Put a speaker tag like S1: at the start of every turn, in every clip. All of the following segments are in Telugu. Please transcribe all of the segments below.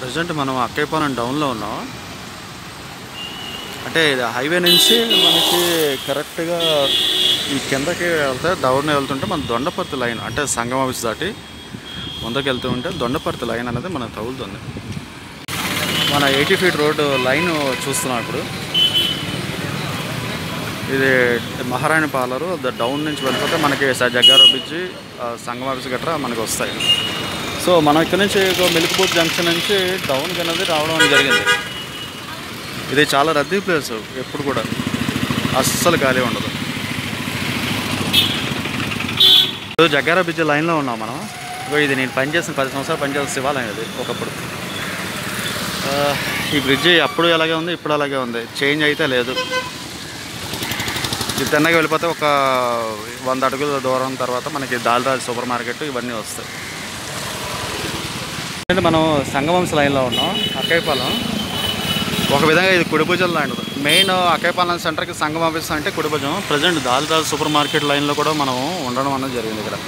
S1: ప్రజెంట్ మనం అక్కైపాలెం డౌన్లో ఉన్నాం అంటే ఇది హైవే నుంచి మనకి కరెక్ట్గా ఈ కిందకి వెళ్తే డౌన్ వెళ్తుంటే మన దొండపర్తి లైన్ అంటే సంగం ఆఫీస్ దాటి ముందుకు వెళ్తూ ఉంటే దొండపర్తి లైన్ అనేది మనకు తగులుతుంది మన ఎయిటీ ఫీట్ రోడ్డు లైన్ చూస్తున్నాం ఇప్పుడు ఇది మహారాణి పాలరు ద డౌన్ నుంచి వెళ్ళిపోతే మనకి స- జగ్గారావు బ్రిడ్జి ఆ, సంగం ఆఫీస్ గట్రా మనకి వస్తాయి సో మనం ఇక్కడ నుంచి మిల్క్బూట్ జంక్షన్ నుంచి డౌన్కి అనేది రావడం అనేది జరిగింది ఇది చాలా రద్దీ ప్లేస్ ఎప్పుడు కూడా అస్సలు ఖాళీ ఉండదు ఇప్పుడు జగ్గారా బ్రిడ్జ్ లైన్లో ఉన్నాం మనం ఇగో ఇది నేను పనిచేసిన పది సంవత్సరాలు పనిచేసిన శివాలయం ఇది ఒకప్పుడు ఆ, ఈ బ్రిడ్జి అప్పుడు అలాగే ఉంది ఇప్పుడు అలాగే ఉంది చేంజ్ అయితే లేదు ఇది తిన్నగా వెళ్ళిపోతే ఒక వంద అడుగుల దూరం తర్వాత మనకి దాల్రాజ్ సూపర్ మార్కెట్ ఇవన్నీ వస్తాయి అంటే మనం సంగమంశ లైన్లో ఉన్నాం అక్కయ్యపాలెం ఒక విధంగా ఇది కుడిభుజం లాంటిది మెయిన్ అక్కయ్యపాలెం సెంటర్కి సంగం ఆఫీస్ అంటే కుడిభుజం ప్రజెంట్ దాల్రాజ్ సూపర్ మార్కెట్ లైన్లో కూడా మనం ఉండడం అనేది జరిగింది ఇక్కడ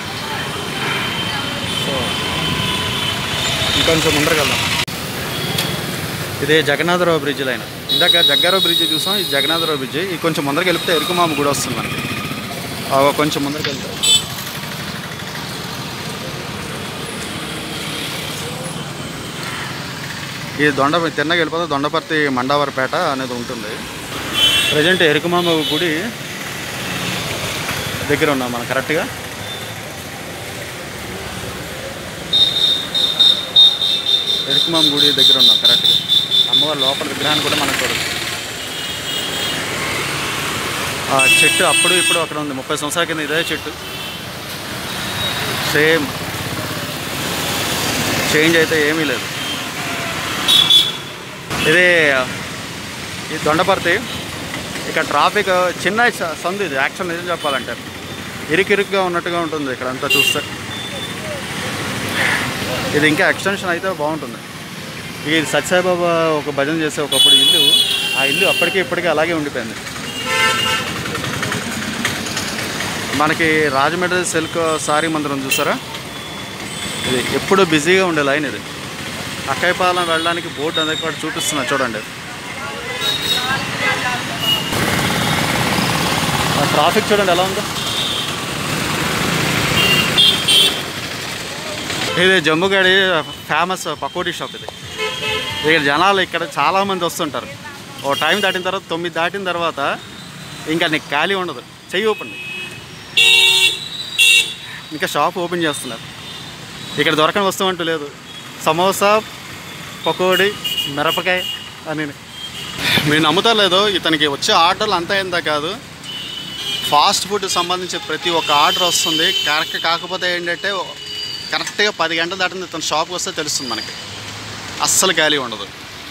S1: సో ఇంకొంచెం ముందరకు వెళ్దాం ఇది జగన్నాథరావు బ్రిడ్జ్ లైన్ ఇందాక జగ్గారావు బ్రిడ్జ్ చూసాం ఇది జగన్నాథరావు బ్రిడ్జ్ ఇది కొంచెం ముందరికి వెళ్తే ఎరుకుమామ గుడి వస్తుంది మనకి ఆ కొంచెం ముందరికి వెళ్తే ఈ దొండ తిన్నగా వెళ్ళిపోతే దొండపర్తి మండవరపేట అనేది ఉంటుంది ప్రజెంట్ ఎరుకుమామ గుడి దగ్గర ఉన్నాం మనం కరెక్ట్గా ఎరుకుమామ గుడి దగ్గర ఉన్నాం కరెక్ట్గా అమ్మవారి లోపల విగ్రహాన్ని కూడా మనం చూడచ్చు ఆ చెట్టు అప్పుడు ఇప్పుడు అక్కడ ఉంది ముప్పై సంవత్సరాల కింద ఇదే చెట్టు సేమ్ చేంజ్ అయితే ఏమీ లేదు ఇది ఈ దొండపర్తి ఇక్కడ ట్రాఫిక్ చిన్న స- సందు ఇది యాక్చువల్ నిజం చెప్పాలంటే ఇరుకిరుగ్గా ఉన్నట్టుగా ఉంటుంది ఇక్కడ అంతా చూస్తే ఇది ఇంకా ఎక్స్టెన్షన్ అయితే బాగుంటుంది ఈ సత్యసాయిబాబా ఒక భజన చేసే ఒకప్పుడు ఇల్లు ఆ ఇల్లు అప్పటికి ఇప్పటికీ అలాగే ఉండిపోయింది మనకి రాజమండ్రి సిల్క్ సారీ మందిరం చూసారా ఇది ఎప్పుడు బిజీగా ఉండే లైన్ ఇది అక్కయ్యపాలెం వెళ్ళడానికి బోర్డు అనేది కూడా చూపిస్తున్నా చూడండి ఆ ట్రాఫిక్ చూడండి ఎలా ఉందో ఇది జమ్ముగడి ఫేమస్ పకోడీ షాప్ ఇది ఇక్కడ జనాలు ఇక్కడ చాలామంది వస్తుంటారు ఓ టైం దాటిన తర్వాత తొమ్మిది దాటిన తర్వాత ఇంకా నీకు ఖాళీ ఉండదు చెయ్యి ఓపెన్ ఇంకా షాప్ ఓపెన్ చేస్తున్నారు ఇక్కడ దొరకని వస్తువు అంటూ లేదు సమోసా పకోడీ మిరపకాయ అని మీరు నమ్ముతారు లేదో ఇతనికి వచ్చే ఆర్డర్లు అంతా ఎంత కాదు ఫాస్ట్ ఫుడ్ సంబంధించి ప్రతి ఒక్క ఆర్డర్ వస్తుంది కరెక్ట్ కాకపోతే ఏంటంటే కరెక్ట్గా పది గంటలు దాటింది ఇతను షాప్కి వస్తే తెలుస్తుంది మనకి అస్సలు ఖాళీ ఉండదు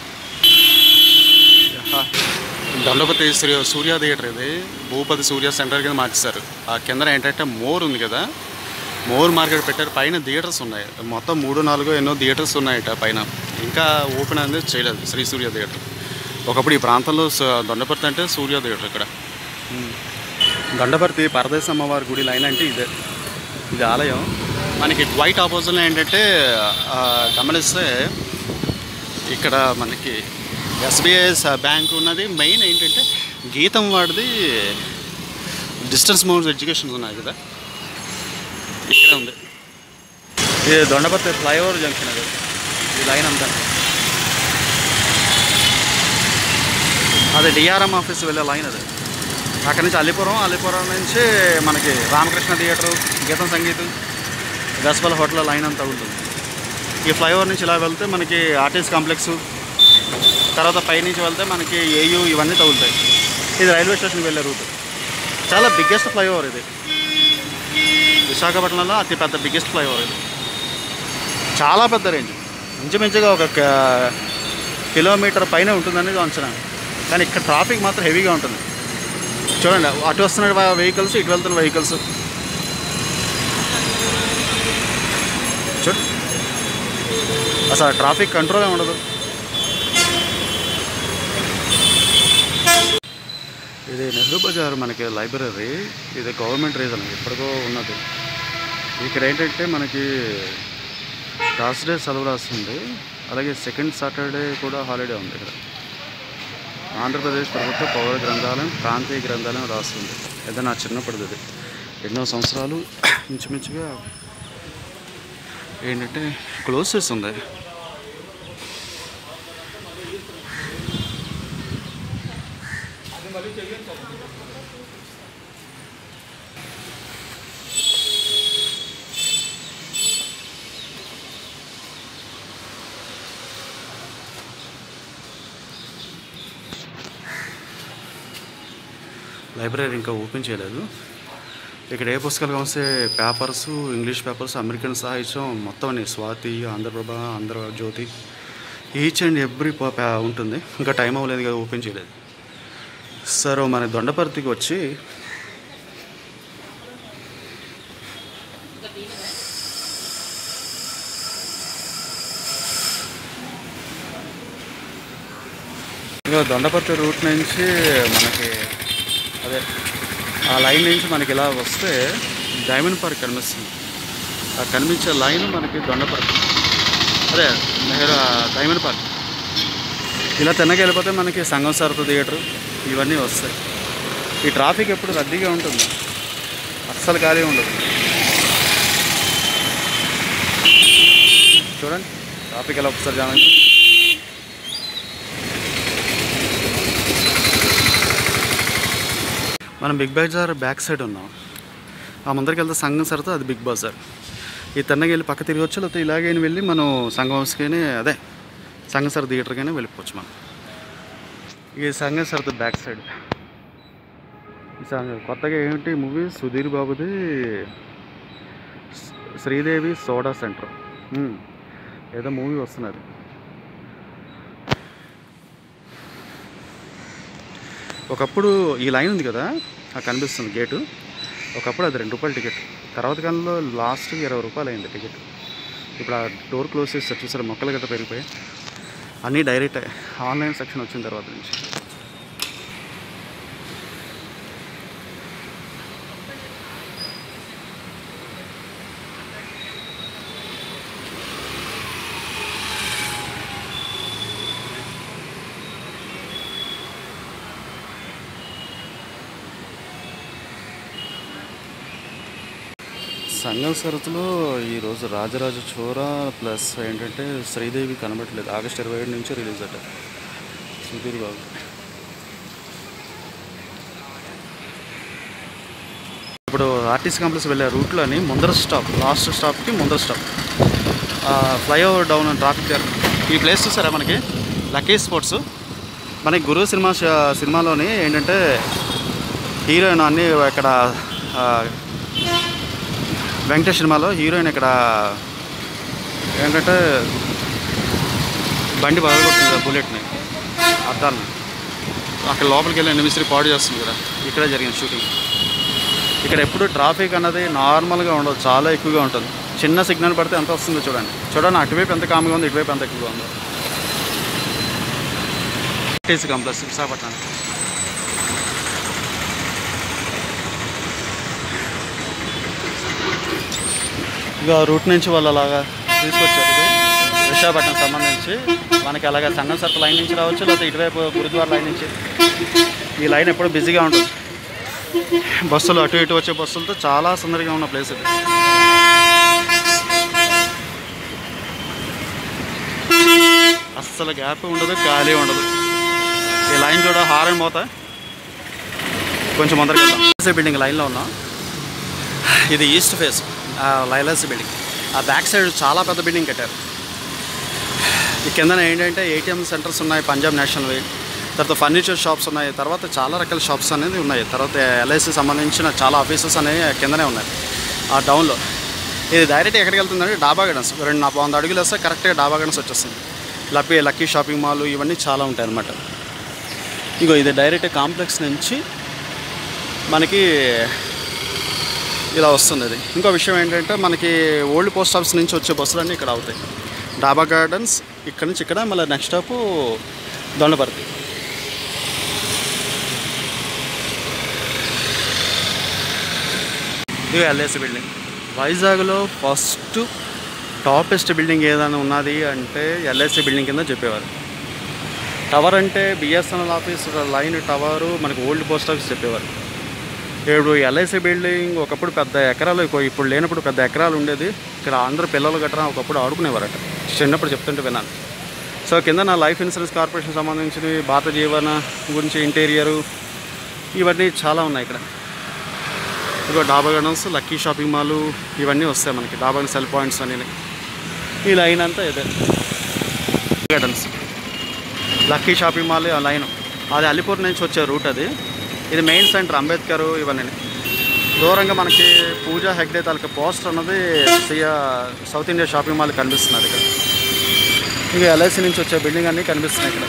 S1: యహ. దండపతి సూర్య సూర్య థియేటర్ ఇది భూపతి సూర్య సెంటర్ కింద మార్చేశారు ఆ కింద ఏంటంటే మోర్ ఉంది కదా మోర్ మార్కెట్ పెట్టారు పైన థియేటర్స్ ఉన్నాయి మొత్తం మూడు నాలుగు ఎన్నో థియేటర్స్ ఉన్నాయట పైన ఇంకా ఓపెన్ అనేది చేయలేదు శ్రీ సూర్య థియేటర్ ఒకప్పుడు ఈ ప్రాంతంలో స- దొండపర్తి అంటే సూర్య థియేటర్ ఇక్కడ ఉమ్. దొండపర్తి పరదేశ అమ్మవారి గుడి లైన్ అంటే ఇదే ఇది ఆలయం మనకి వైట్ ఆపోజిట్లో ఏంటంటే ఆ, గమనిస్తే ఇక్కడ మనకి ఎస్బీఐ బ్యాంక్ ఉన్నది మెయిన్ ఏంటంటే గీతం వాడిది డిస్టెన్స్ మోడ్స్ ఎడ్యుకేషన్ ఉన్నాయి కదా ఇక్కడ ఉంది ఇది దొండపర్తి ఫ్లైఓవర్ జంక్షన్ అది ఈ లైన్ అంతా అది డిఆర్ఎం ఆఫీస్ వెళ్ళే లైన్ అది అక్కడి నుంచి అల్లిపురం అల్లిపురం నుంచి మనకి రామకృష్ణ థియేటర్ గీతం సంగీతం గస్పల్ హోటల్ లైన్ అంతా ఉంటుంది ఈ ఫ్లైఓవర్ నుంచి ఇలా వెళ్తే మనకి ఆర్టీసీ కాంప్లెక్స్ తర్వాత పైనుంచి వెళ్తే మనకి ఏయూ ఇవన్నీ తగులుతాయి ఇది రైల్వే స్టేషన్కి వెళ్ళే రూట్ చాలా బిగ్గెస్ట్ ఫ్లైఓవర్ ఇది విశాఖపట్నంలో అతి పెద్ద బిగ్గెస్ట్ ఫ్లైఓవర్ ఇది చాలా పెద్ద రేంజ్ ఇంచుమించుగా ఒక క- కిలోమీటర్ పైన ఉంటుందనేది అంచనా కానీ ఇక్కడ ట్రాఫిక్ మాత్రం హెవీగా ఉంటుంది చూడండి అటు వస్తున్న వెహికల్స్ ఇటు వెళ్తున్న వెహికల్స్ చూడు అసలు ట్రాఫిక్ కంట్రోల్ ఉండదు ఇది నెహ్రూ బజార్ మనకి లైబ్రరీ ఇది గవర్నమెంట్ రీజన్ ఎప్పటికో ఉన్నది ఇక్కడ ఏంటంటే మనకి థర్స్డే సెలవు రాస్తుంది అలాగే సెకండ్ సాటర్డే కూడా హాలిడే ఉంది ఇక్కడ ఆంధ్రప్రదేశ్ ప్రభుత్వ పౌర గ్రంథాలయం ప్రాంతీయ గ్రంథాలయం రాస్తుంది ఏదో నా చిన్నప్పటిది అది ఎన్నో సంవత్సరాలు ఇంచుమించుగా ఏంటంటే క్లోజ్ చేసి ఉంది లైబ్రరీ ఇంకా ఓపెన్ చేయలేదు ఇక్కడ ఏ పుస్తకాలు వస్తే పేపర్స్ ఇంగ్లీష్ పేపర్స్ అమెరికన్ సాహిత్యం మొత్తం అన్ని Swathi Andhraprabha Andhrajyothy each and every ఉంటుంది ఇంకా టైం అవ్వలేదు కదా ఓపెన్ చేయలేదు సార్ మన దొండపర్తికి వచ్చి ఇంకా దొండపర్తి రూట్ నుంచి మనకి అదే ఆ లైన్ నుంచి మనకి ఇలా వస్తే డైమండ్ పార్క్ కనిపిస్తుంది ఆ కనిపించే లైన్ మనకి దొండపర్తి అదే నెహ్రూ డైమండ్ పార్క్ ఇలా తిన్నగా వెళ్ళిపోతే మనకి సంగం సరత థియేటర్ ఇవన్నీ వస్తాయి ఈ ట్రాఫిక్ ఎప్పుడు రద్దీగా ఉంటుంది అస్సలు ఖాళీ ఉండదు చూడండి ట్రాఫిక్ ఎలా ఒకసారి జానండి మనం బిగ్ బజార్ బ్యాక్ సైడ్ ఉన్నాం ఆ ముందరికి వెళ్తే సంఘం సరితో అది బిగ్ బజార్ ఈ తన్నకి వెళ్ళి పక్క తిరగచ్చు లేకపోతే ఇలాగే వెళ్ళి మనం సంగంస్కైనా అదే సంఘం సర థియేటర్కైనా వెళ్ళిపోవచ్చు మనం ఈ సంఘం సరితో బ్యాక్ సైడ్ ఈ సంఘం కొత్తగా ఏంటి మూవీ సుధీర్ బాబుది శ్రీ- శ్రీదేవి సోడా సెంటర్ ఉమ్, ఏదో మూవీ వస్తున్నది ఒకప్పుడు ఈ లైన్ ఉంది కదా ఆ కనిపిస్తుంది గేటు ఒకప్పుడు అది రెండు రూపాయల టికెట్ తర్వాత కాలంలో లాస్ట్ ఇరవై రూపాయలు అయింది టికెట్ ఇప్పుడు ఆ డోర్ క్లోజ్ చేసి చూసారు మొక్కలు గట్రా పెరిగిపోయి అన్నీ డైరెక్ట్ ఆన్లైన్ సెక్షన్ వచ్చిన తర్వాత నుంచి సంగం సరతులో ఈరోజు రాజరాజ చోర ప్లస్ ఏంటంటే శ్రీదేవి కనబడట్లేదు ఆగస్ట్ ఇరవై ఏడు నుంచి రిలీజ్ అట సుధీర్ బాబు ఇప్పుడు ఆర్టీసీ కాంప్లెక్స్ వెళ్ళే రూట్లోని ముందర స్టాప్ లాస్ట్ స్టాప్కి ముందర stop flyover down traffic jam ఈ ప్లేస్ చూసారా మనకి లక్కీ స్పోర్ట్స్ మనకి గురు సినిమా ష- సినిమాలోని ఏంటంటే హీరోయిన్ అన్నీ ఇక్కడ ఆ, వెంకటేష్ సినిమాలో హీరోయిన్ ఇక్కడ ఏంటంటే బండి పగలగొడుతుంది బుల్లెట్ని అద్దాలను అక్కడ లోపలికి వెళ్ళి నిమిషం పాడు చేస్తుంది కదా ఇక్కడే జరిగింది షూటింగ్ ఇక్కడ ఎప్పుడు ట్రాఫిక్ అన్నది నార్మల్గా ఉండదు చాలా ఎక్కువగా ఉంటుంది చిన్న సిగ్నల్ పడితే ఎంత వస్తుందో చూడండి చూడండి అటువైపు ఎంత కామ్గా ఉంది ఇటువైపు ఎంత ఎక్కువగా ఉందో టీసీ కాంప్లెక్స్ విశాఖపట్నం ఇక రూట్ నుంచి వాళ్ళు అలాగా తీసుకొచ్చారు ఇది విశాఖపట్నం సంబంధించి మనకి అలాగా సంగం సర్కిల్ లైన్ నుంచి రావచ్చు లేకపోతే ఇటువైపు గురుద్వార లైన్ నుంచి ఈ లైన్ ఎప్పుడు బిజీగా ఉంటుంది బస్సులు అటు ఇటు వచ్చే బస్సులతో చాలా సుందరంగా ఉన్న ప్లేస్ ఇది అస్సలు గ్యాప్ ఉండదు ఖాళీ ఉండదు ఈ లైన్ చూడ హారన్ మోత కొంచెం ముందరికి వెళ్దాం బిల్డింగ్ లైన్లో ఉన్నాం ఇది ఈస్ట్ ఫేస్ లైలాసి బిల్డింగ్ ఆ బ్యాక్ సైడ్ చాలా పెద్ద బిల్డింగ్ కట్టారు ఈ కిందన ఏంటంటే ఏటీఎం సెంటర్స్ ఉన్నాయి పంజాబ్ నేషనల్ తర్వాత ఫర్నిచర్ షాప్స్ ఉన్నాయి తర్వాత చాలా రకాల షాప్స్ అనేది ఉన్నాయి తర్వాత ఎల్ఐసి సంబంధించిన చాలా ఆఫీసెస్ అనేవి కిందనే ఉన్నాయి ఆ టౌన్లో ఇది డైరెక్ట్ ఎక్కడికి వెళ్తుందంటే డాబా గార్డెన్స్ రెండు నా వంద అడుగులు వస్తే కరెక్ట్గా డాబా గార్డెన్స్ వచ్చేస్తుంది లక్కీ లక్కీ షాపింగ్ మాల్ ఇవన్నీ చాలా ఉంటాయి అన్నమాట ఇగో ఇది డైరెక్ట్ కాంప్లెక్స్ నుంచి మనకి ఇలా వస్తుంది అది ఇంకో విషయం ఏంటంటే మనకి ఓల్డ్ పోస్ట్ ఆఫీస్ నుంచి వచ్చే బస్సులన్నీ ఇక్కడ అవుతాయి డాబా గార్డెన్స్ ఇక్కడ నుంచి ఇక్కడ మళ్ళీ నెక్స్ట్ స్టాప్ దొండపర్తి ఇది ఎల్ఐసి బిల్డింగ్ వైజాగ్లో ఫస్ట్ టాపెస్ట్ బిల్డింగ్ ఏదైనా ఉన్నది అంటే ఎల్ఐసి బిల్డింగ్ కింద చెప్పేవారు టవర్ అంటే బిఎస్ఎన్ఎల్ ఆఫీస్ లైన్ టవరు మనకు ఓల్డ్ పోస్ట్ ఆఫీస్ చెప్పేవారు ఇప్పుడు ఎల్ఐసి బిల్డింగ్ ఒకప్పుడు పెద్ద ఎకరాలు ఎక్కువ ఇప్పుడు లేనప్పుడు పెద్ద ఎకరాలు ఉండేది ఇక్కడ అందరూ పిల్లలు గట్రా ఒకప్పుడు ఆడుకునేవారట చిన్నప్పుడు చెప్తుంటే విన్నాను సో కింద నా లైఫ్ ఇన్సూరెన్స్ కార్పొరేషన్ సంబంధించిన భారత జీవన గురించి ఇంటీరియరు ఇవన్నీ చాలా ఉన్నాయి ఇక్కడ ఇదిగో డాబా గార్డెన్స్ లక్కీ షాపింగ్ మాల్ ఇవన్నీ వస్తాయి మనకి డాబా సెల్ పాయింట్స్ అని ఈ లైన్ అంతా ఇదే గార్డెన్స్ లక్కీ షాపింగ్ మాల్ ఆ లైన్ అది అలిపూర్ నుంచి వచ్చే రూట్ అది ఇది మెయిన్ సెంటర్ అంబేద్కర్ ఇవన్నీ దూరంగా మనకి పూజా హెగ్డే తాలూకా పోస్టర్ అన్నది సియా సౌత్ ఇండియా షాపింగ్ మాల్ కనిపిస్తున్నది ఇక్కడ ఇక ఎల్ఐసి నుంచి వచ్చే బిల్డింగ్ అన్నీ కనిపిస్తున్నాయి ఇక్కడ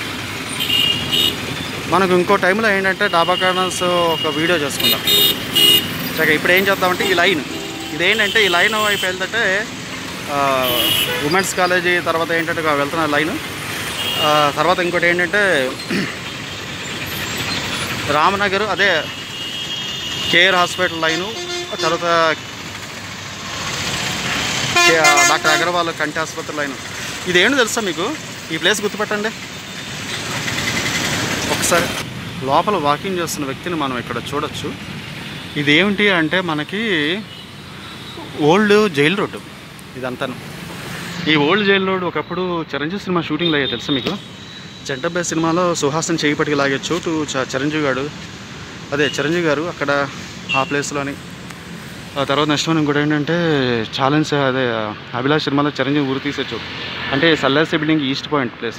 S1: మనకు ఇంకో టైంలో ఏంటంటే డాబా గార్డెన్స్ ఒక వీడియో చేసుకుందాం చక్క ఇప్పుడు ఏం చేద్దామంటే ఈ లైన్ ఇదేంటంటే ఈ లైన్ వైపు వెళ్తుంటే ఉమెన్స్ కాలేజీ తర్వాత ఏంటంటే వెళ్తున్న లైన్ తర్వాత ఇంకోటి ఏంటంటే రామనగర్ అదే కేఆర్ హాస్పిటల్ లైను తర్వాత కే- డాక్టర్ అగర్వాల్ కంటి ఆసుపత్రి లైను ఇదేంటి తెలుసా మీకు ఈ ప్లేస్ గుర్తుపెట్టండి ఒకసారి లోపల వాకింగ్ చేస్తున్న వ్యక్తిని మనం ఇక్కడ చూడొచ్చు ఇదేమిటి అంటే మనకి ఓల్డ్ జైల్ రోడ్డు ఇదంతాను ఈ ఓల్డ్ జైల్ రోడ్ ఒకప్పుడు చిరంజీవి సినిమా షూటింగ్లో అయ్యాయి తెలుసా మీకు జంటబ్బే సినిమాలో సుహాసన్ చేయి పట్టుకు లాగే చోటు చ- చిరంజీవి గారు అదే చిరంజీవి గారు అక్కడ ఆ ప్లేస్లోని ఆ తర్వాత నెక్స్ట్ వన్ ఇంకోటి ఏంటంటే ఛాలెంజ్ అదే అభిలాష్ సినిమాలో చిరంజీవి ఊరు తీసే చోటు అంటే సల్లాసి బిల్డింగ్ ఈస్ట్ పాయింట్ ప్లేస్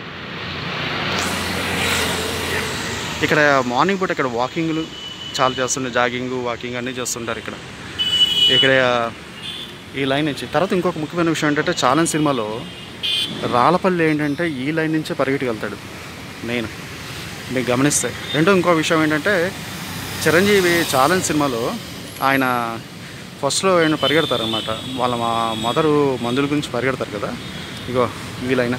S1: ఇక్కడ మార్నింగ్ పూట ఇక్కడ వాకింగ్లు చాలా చేస్తుండే జాగింగ్ వాకింగ్ అన్నీ చేస్తుంటారు ఇక్కడ ఇక్కడ ఈ లైన్ నుంచి తర్వాత ఇంకొక ముఖ్యమైన విషయం ఏంటంటే ఛాలెంజ్ సినిమాలో రాళ్ళపల్లి ఏంటంటే ఈ లైన్ నుంచే పరిగెట్టుకు వెళ్తాడు మెయిన్ మీకు గమనిస్తే రెండో ఇంకో విషయం ఏంటంటే చిరంజీవి ఛాలెంజ్ సినిమాలో ఆయన ఫస్ట్లో ఆయన పరిగెడతారనమాట వాళ్ళ మా మదరు మందుల గురించి పరిగెడతారు కదా ఇగో ఈ లైన్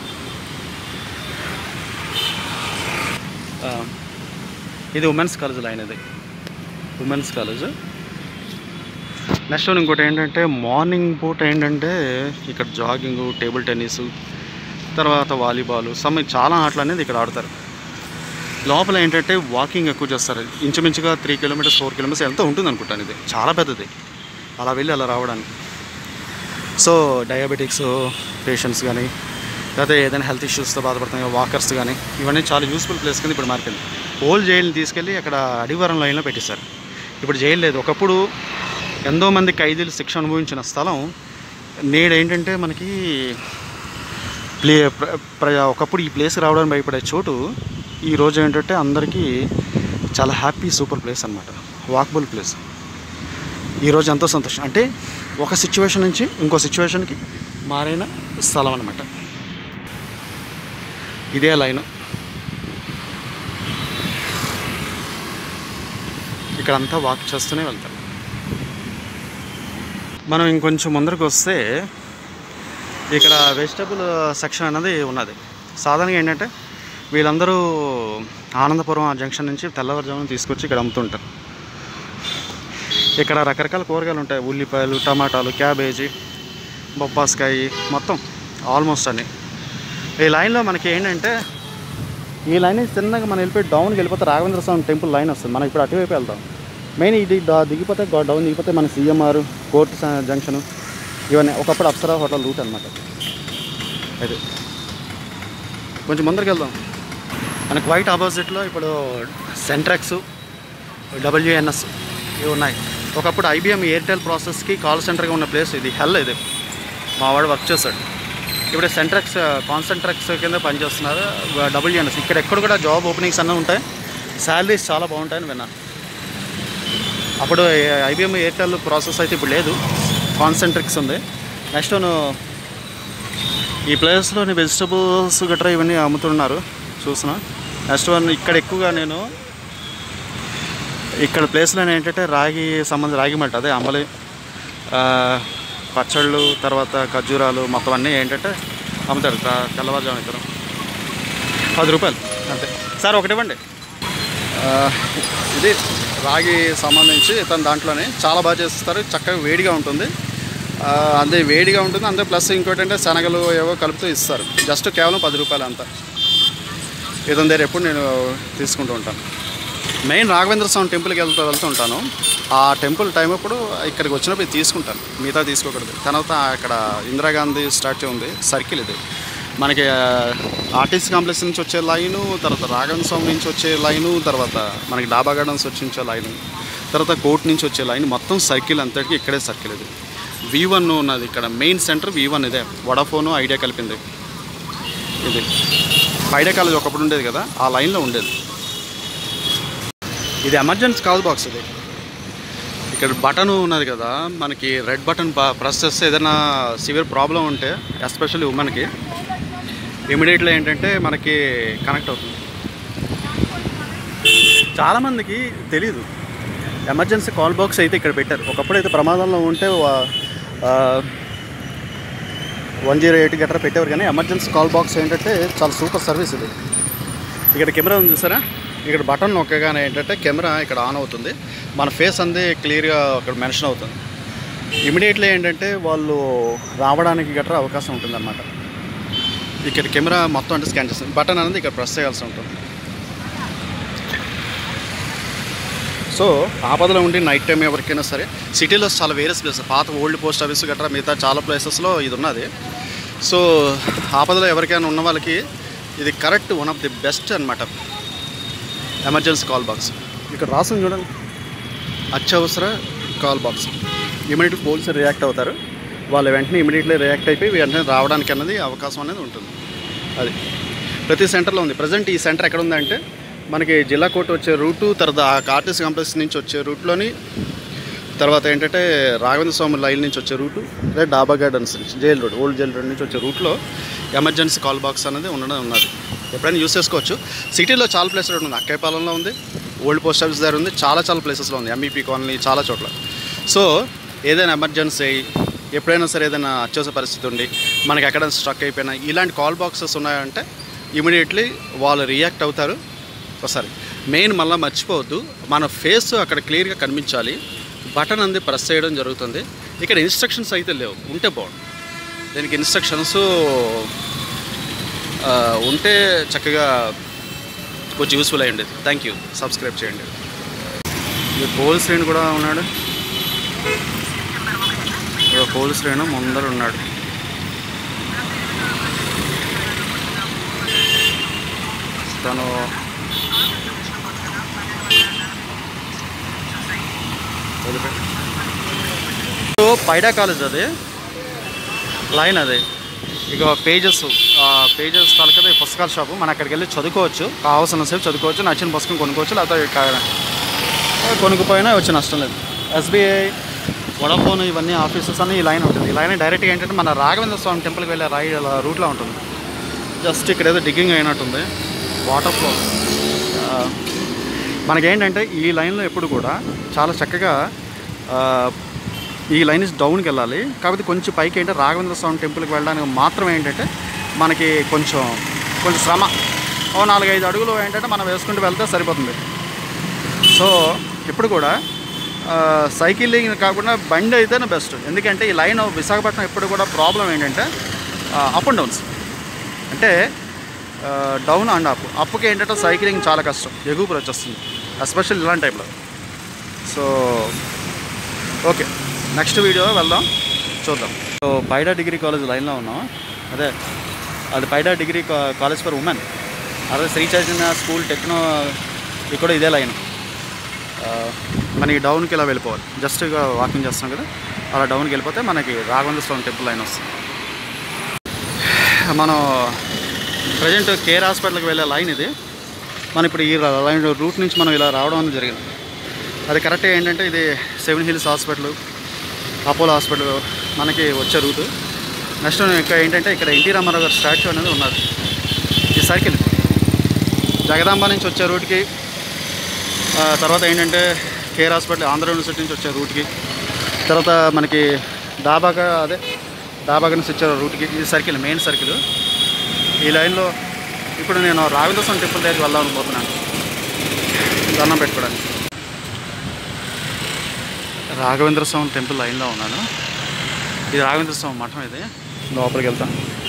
S1: ఆ, ఇది ఉమెన్స్ కాలేజ్ లైన్ ఇది ఉమెన్స్ కాలేజ్ నెక్స్ట్ వన్ ఇంకోటి ఏంటంటే మార్నింగ్ పూట ఏంటంటే ఇక్కడ జాగింగ్ టేబుల్ టెన్నిస్ తర్వాత వాలీబాల్ సమ్ చాలా ఆటలు అనేది ఇక్కడ ఆడతారు లోపల ఏంటంటే వాకింగ్ ఎక్కువ చేస్తారు ఇంచుమించుగా త్రీ కిలోమీటర్స్ ఫోర్ కిలోమీటర్స్ ఎంత ఉంటుంది అనుకుంటాను ఇది చాలా పెద్దది అలా వెళ్ళి అలా రావడానికి సో డయాబెటిక్స్ పేషెంట్స్ కానీ లేకపోతే ఏదైనా హెల్త్ ఇష్యూస్తో బాధపడుతున్న వాకర్స్ కానీ ఇవన్నీ చాలా యూస్ఫుల్ ప్లేస్ కింద ఇప్పుడు మారిపోయింది ఓల్డ్ జైలుని తీసుకెళ్ళి అక్కడ అడివరం లైన్లో పెట్టేశారు ఇప్పుడు జైలు లేదు ఒకప్పుడు ఎంతో మంది ఖైదీలు శిక్ష అనుభవించిన స్థలం నేడు ఏంటంటే మనకి ప్లే ప్ర- ప్ర- ఒకప్పుడు ఈ ప్లేస్ రావడానికి భయపడే చోటు ఈ రోజు ఏంటంటే అందరికీ చాలా హ్యాపీ సూపర్ ప్లేస్ అనమాట వాకబుల్ ప్లేస్ ఈరోజు ఎంతో సంతోషం అంటే ఒక సిచ్యువేషన్ నుంచి ఇంకో సిచ్యువేషన్కి మారైన స్థలం అనమాట ఇదే లైన్ ఇక్కడంతా వాక్ చేస్తూనే వెళ్తారు మనం ఇంకొంచెం ముందరకు వస్తే ఇక్కడ వెజిటబుల్ సెక్షన్ అనేది ఉన్నది సాధారణంగా ఏంటంటే వీళ్ళందరూ ఆనందపురం ఆ జంక్షన్ నుంచి తెల్లవారుజామున తీసుకొచ్చి ఇక్కడ అమ్ముతుంటారు ఇక్కడ రకరకాల కూరగాయలు ఉంటాయి ఉల్లిపాయలు టమాటాలు క్యాబేజీ బొప్పాస్కాయ మొత్తం ఆల్మోస్ట్ అన్నీ ఈ లైన్లో మనకి ఏంటంటే ఈ లైన్ నుంచి చిన్నగా మనం వెళ్ళిపోయి డౌన్కి వెళ్ళిపోతే రాఘవేంద్ర స్వామి టెంపుల్ లైన్ వస్తుంది మనం ఇప్పుడు అటువైపు వెళ్తాం మెయిన్ ఇది డా- దిగిపోతే గా- డౌన్ దిగిపోతే మన సిఎంఆర్ కోర్టు స- జంక్షన్ ఇవన్నీ ఒకప్పుడు అప్సరా హోటల్ రూట్ అనమాట అది కొంచెం ముందరికి వెళ్దాం మనకి వైట్ ఆపోజిట్లో ఇప్పుడు సెంట్రెక్స్ డబ్ల్యూఎన్ఎస్ ఇవి ఉన్నాయి ఒకప్పుడు ఐబిఎం ఎయిర్టెల్ ప్రాసెస్కి కాల్ సెంటర్గా ఉన్న ప్లేస్ ఇది హెల్ ఇది మా వాడు వర్క్ చేస్తాడు ఇప్పుడు సెంట్రక్స్ కాన్సెంట్రక్స్ కింద పనిచేస్తున్నారు డబ్ల్యూఎన్ఎస్ ఇక్కడ ఎక్కడ కూడా జాబ్ ఓపెనింగ్స్ అన్నీ ఉంటాయి శాలరీస్ చాలా బాగుంటాయని విన్నాను అప్పుడు ఐబిఎం ఎయిర్టెల్ ప్రాసెస్ అయితే ఇప్పుడు లేదు కాన్సెంట్రిక్స్ ఉంది నెక్స్ట్ వన్ ఈ ప్లేస్లోని వెజిటబుల్స్ గట్రా ఇవన్నీ అమ్ముతున్నారు చూసిన నెక్స్ట్ వన్ ఇక్కడ ఎక్కువగా నేను ఇక్కడ ప్లేస్లో ఏంటంటే రాగి సంబంధించి రాగి మల్ట్ అదే అమలి ఆ, పచ్చళ్ళు తర్వాత ఖర్జూరాలు మొత్తం అన్నీ ఏంటంటే అమ్ముతారు త- తెల్లవారుజామున ఇక్కడ పది రూపాయలు అంతే సార్ ఒకటి ఇవ్వండి ఆ, ఇది రాగి సంబంధించి తన దాంట్లోనే చాలా బాగా చేస్తారు చక్కగా వేడిగా ఉంటుంది ఆ, అదే వేడిగా ఉంటుంది అంతే ప్లస్ ఇంకోటి అంటే శనగలు ఏవో కలుపుతూ ఇస్తారు జస్ట్ కేవలం పది రూపాయలు అంతా ఇతని దగ్గర ఎప్పుడు నేను తీసుకుంటూ ఉంటాను మెయిన్ రాఘవేంద్ర స్వామి టెంపుల్కి వెళ్తూ వెళ్తూ ఉంటాను ఆ టెంపుల్ టైం అప్పుడు ఇక్కడికి వచ్చినప్పుడు ఇది తీసుకుంటాను మిగతా తీసుకోకూడదు తర్వాత ఇక్కడ ఇందిరాగాంధీ స్టాచ్యూ ఉంది సర్కిల్ ఇది మనకి ఆర్టీసీ కాంప్లెక్స్ నుంచి వచ్చే లైను తర్వాత రాఘవేంద్ర స్వామి నుంచి వచ్చే లైను తర్వాత మనకి డాబా గార్డెన్స్ వచ్చి వచ్చే లైను తర్వాత కోర్ట్ నుంచి వచ్చే లైన్ మొత్తం సర్కిల్ అంతటికి ఇక్కడే సర్కిల్ ఇది వి వన్ ఉన్నది ఇక్కడ మెయిన్ సెంటర్ వి వన్ ఇదే వడాఫోను ఐడియా కలిపింది ఇది ఐడియా కాలేజ్ ఒకప్పుడు ఉండేది కదా ఆ లైన్లో ఉండేది ఇది ఎమర్జెన్సీ కాల్ బాక్స్ ఇది ఇక్కడ బటన్ ఉన్నది కదా మనకి రెడ్ బటన్ ప్రెస్ చేస్తే ఏదైనా సివియర్ ప్రాబ్లం ఉంటే ఎస్పెషల్లీ ఉమెన్కి ఇమీడియట్లీ ఏంటంటే మనకి కనెక్ట్ అవుతుంది చాలామందికి తెలీదు ఎమర్జెన్సీ కాల్ బాక్స్ అయితే ఇక్కడ పెట్టారు ఒకప్పుడు అయితే ప్రమాదంలో ఉంటే వన్ జీరో ఎయిట్ గట్రా పెట్టేవారు కానీ ఎమర్జెన్సీ కాల్ బాక్స్ ఏంటంటే చాలా సూపర్ సర్వీస్ ఇది ఇక్కడ కెమెరా ఉంది చూసారా ఇక్కడ బటన్ నొక్కగానే ఏంటంటే కెమెరా ఇక్కడ ఆన్ అవుతుంది మన ఫేస్ అంది క్లియర్గా అక్కడ మెన్షన్ అవుతుంది ఇమీడియట్లీ ఏంటంటే వాళ్ళు రావడానికి గట్రా అవకాశం ఉంటుంది అనమాట ఇక్కడ కెమెరా మొత్తం అంటే స్కాన్ చేస్తుంది బటన్ అనేది ఇక్కడ ప్రెస్ చేయాల్సి ఉంటుంది సో ఆపదలో ఉండి నైట్ టైం ఎవరికైనా సరే సిటీలో చాలా వేరే ప్లేస్ పాత ఓల్డ్ పోస్ట్ ఆఫీస్ గట్రా మిగతా చాలా ప్లేసెస్లో ఇది ఉన్నది సో ఆపదలో ఎవరికైనా ఉన్న వాళ్ళకి ఇది correct one of the best అనమాట ఎమర్జెన్సీ కాల్ బాక్స్ ఇక్కడ రాసింది చూడండి అత్యవసర call box immediate police react అవుతారు వాళ్ళు వెంటనే ఇమీడియట్లీ రియాక్ట్ అయిపోయి వెంటనే రావడానికి అన్నది అవకాశం అనేది ఉంటుంది అది ప్రతి సెంటర్లో ఉంది ప్రజెంట్ ఈ సెంటర్ ఎక్కడ ఉందంటే మనకి జిల్లా కోర్టు వచ్చే రూటు తర్వాత ఆర్టీసీ కాంప్లెక్స్ నుంచి వచ్చే రూట్లోని తర్వాత ఏంటంటే రాఘవేంద్ర స్వామి లైన్ నుంచి వచ్చే రూటు అదే డాబా గార్డెన్స్ నుంచి Jail Road Old Jail Road నుంచి వచ్చే రూట్లో ఎమర్జెన్సీ కాల్ బాక్స్ అనేది ఉండడం ఉన్నది ఎప్పుడైనా యూస్ చేసుకోవచ్చు సిటీలో చాలా ప్లేసెస్ ఉంది అక్కయ్యపాలెంలో ఉంది ఓల్డ్ పోస్ట్ ఆఫీస్ దగ్గర ఉంది చాలా చాలా ప్లేసెస్లో ఉంది ఎంఈపీ కాలనీ చాలా చోట్ల సో ఏదైనా ఎమర్జెన్సీ ఎప్పుడైనా సరే ఏదైనా అత్యవసర పరిస్థితి ఉండి మనకి ఎక్కడ స్ట్రక్ అయిపోయినా ఇలాంటి కాల్ బాక్సెస్ ఉన్నాయంటే ఇమీడియట్లీ వాళ్ళు రియాక్ట్ అవుతారు ఒకసారి మెయిన్ మళ్ళీ మర్చిపోవద్దు మన ఫేస్ అక్కడ క్లియర్గా కనిపించాలి బటన్ అంది ప్రెస్ చేయడం జరుగుతుంది ఇక్కడ ఇన్స్ట్రక్షన్స్ అయితే లేవు ఉంటే బాగుండు దీనికి ఇన్స్ట్రక్షన్స్ ఉంటే చక్కగా కొంచెం యూస్ఫుల్ అయ్యి ఉండేది థ్యాంక్ యూ సబ్స్క్రైబ్ చేయండి ఈ పోలీస్ శ్రేణి కూడా ఉన్నాడు ఇక్కడ పోలీస్ శ్రేణి ముందర ఉన్నాడు తను సో పైడా కాలేజ్ అది లైన్ అది ఇక పేజెస్ పేజెస్ తాలూకా ఈ పుస్తకాల షాపు మనం అక్కడికి వెళ్ళి చదువుకోవచ్చు కావాల్సిన సేపు చదువుకోవచ్చు నచ్చిన పుస్తకం కొనుక్కోవచ్చు లేకపోతే కా- కొనుక్కుపోయినా వచ్చే నష్టం లేదు ఎస్బీఐ వడఫోన్ ఇవన్నీ ఆఫీసెస్ అన్నీ ఈ లైన్ ఉంటుంది ఈ లైన్ డైరెక్ట్గా ఏంటంటే మన రాఘవేంద్ర స్వామి టెంపుల్కి వెళ్ళే రై రూట్లో ఉంటుంది జస్ట్ ఇక్కడ ఏదో డిగ్గింగ్ అయినట్టుంది వాటర్ ఫ్లో మనకేంటంటే ఈ లైన్లో ఎప్పుడు కూడా చాలా చక్కగా ఆ, ఈ లైన్ నుంచి డౌన్కి వెళ్ళాలి కాకపోతే కొంచెం పైకి ఏంటంటే రాఘవేంద్ర స్వామి టెంపుల్కి వెళ్ళడానికి మాత్రం ఏంటంటే మనకి కొంచెం కొంచెం శ్రమ ఓ నాలుగైదు అడుగులు ఏంటంటే మనం వేసుకుంటూ వెళ్తే సరిపోతుంది సో ఇప్పుడు కూడా ఆ, సైకిలింగ్ కాకుండా బండి అయితేనే బెస్ట్ ఎందుకంటే ఈ లైన్ విశాఖపట్నం ఎప్పుడు కూడా ప్రాబ్లం ఏంటంటే అప్ అండ్ డౌన్స్ అంటే డౌన్ అండ్ అప్ అప్కి ఏంటంటే సైక్లింగ్ చాలా కష్టం ఎగుపురు వచ్చేస్తుంది ఎస్పెషల్ ఇలాంటి టైంలో సో ఓకే నెక్స్ట్ వీడియో వెళ్దాం చూద్దాం సో పైడా డిగ్రీ కాలేజ్ లైన్లో ఉన్నాం అదే అది పైడా డిగ్రీ కా- కాలేజ్ ఫర్ ఉమెన్ అదే శ్రీ చైతన్య స్కూల్ టెక్నో ఇది కూడా ఇదే లైన్ ఆ, మనకి డౌన్కి ఇలా వెళ్ళిపోవాలి జస్ట్గా వాకింగ్ చేస్తాం కదా అలా డౌన్కి వెళ్ళిపోతే మనకి రాఘవేంద్ర స్వామి టెంపుల్ లైన్ వస్తుంది మనం ప్రజెంట్ కేర్ హాస్పిటల్కి వెళ్ళే లైన్ ఇది మనం ఇప్పుడు ఈ లైన్ రూట్ నుంచి మనం ఇలా రావడం అనేది జరిగింది అది కరెక్ట్ ఏంటంటే ఇది seven hills hospital Apollo hospital మనకి వచ్చే రూటు నెక్స్ట్ ఇంకా ఏంటంటే ఇక్కడ ఎన్టీ రామారావు గారి స్టాచ్యూ అనేది ఉన్నది ఈ సర్కిల్ జగదాంబ నుంచి వచ్చే రూట్కి ఆ, తర్వాత ఏంటంటే కేర్ హాస్పిటల్ ఆంధ్ర యూనివర్సిటీ నుంచి వచ్చే రూట్కి తర్వాత మనకి డాబాగా అదే డాబాగా నుంచి వచ్చే రూట్కి ఇది సర్కిల్ మెయిన్ సర్కిల్ ఈ లైన్లో ఇప్పుడు నేను రాఘవేంద్ర స్వామి టెంపుల్ దగ్గరికి వెళ్దాం అనుకుంటున్నాను దండం పెట్టుకోవడానికి రాఘవేంద్ర స్వామి టెంపుల్ లైన్లో ఉన్నాను ఇది రాఘవేంద్ర స్వామి మఠం ఇది లోపలికి వెళ్తాం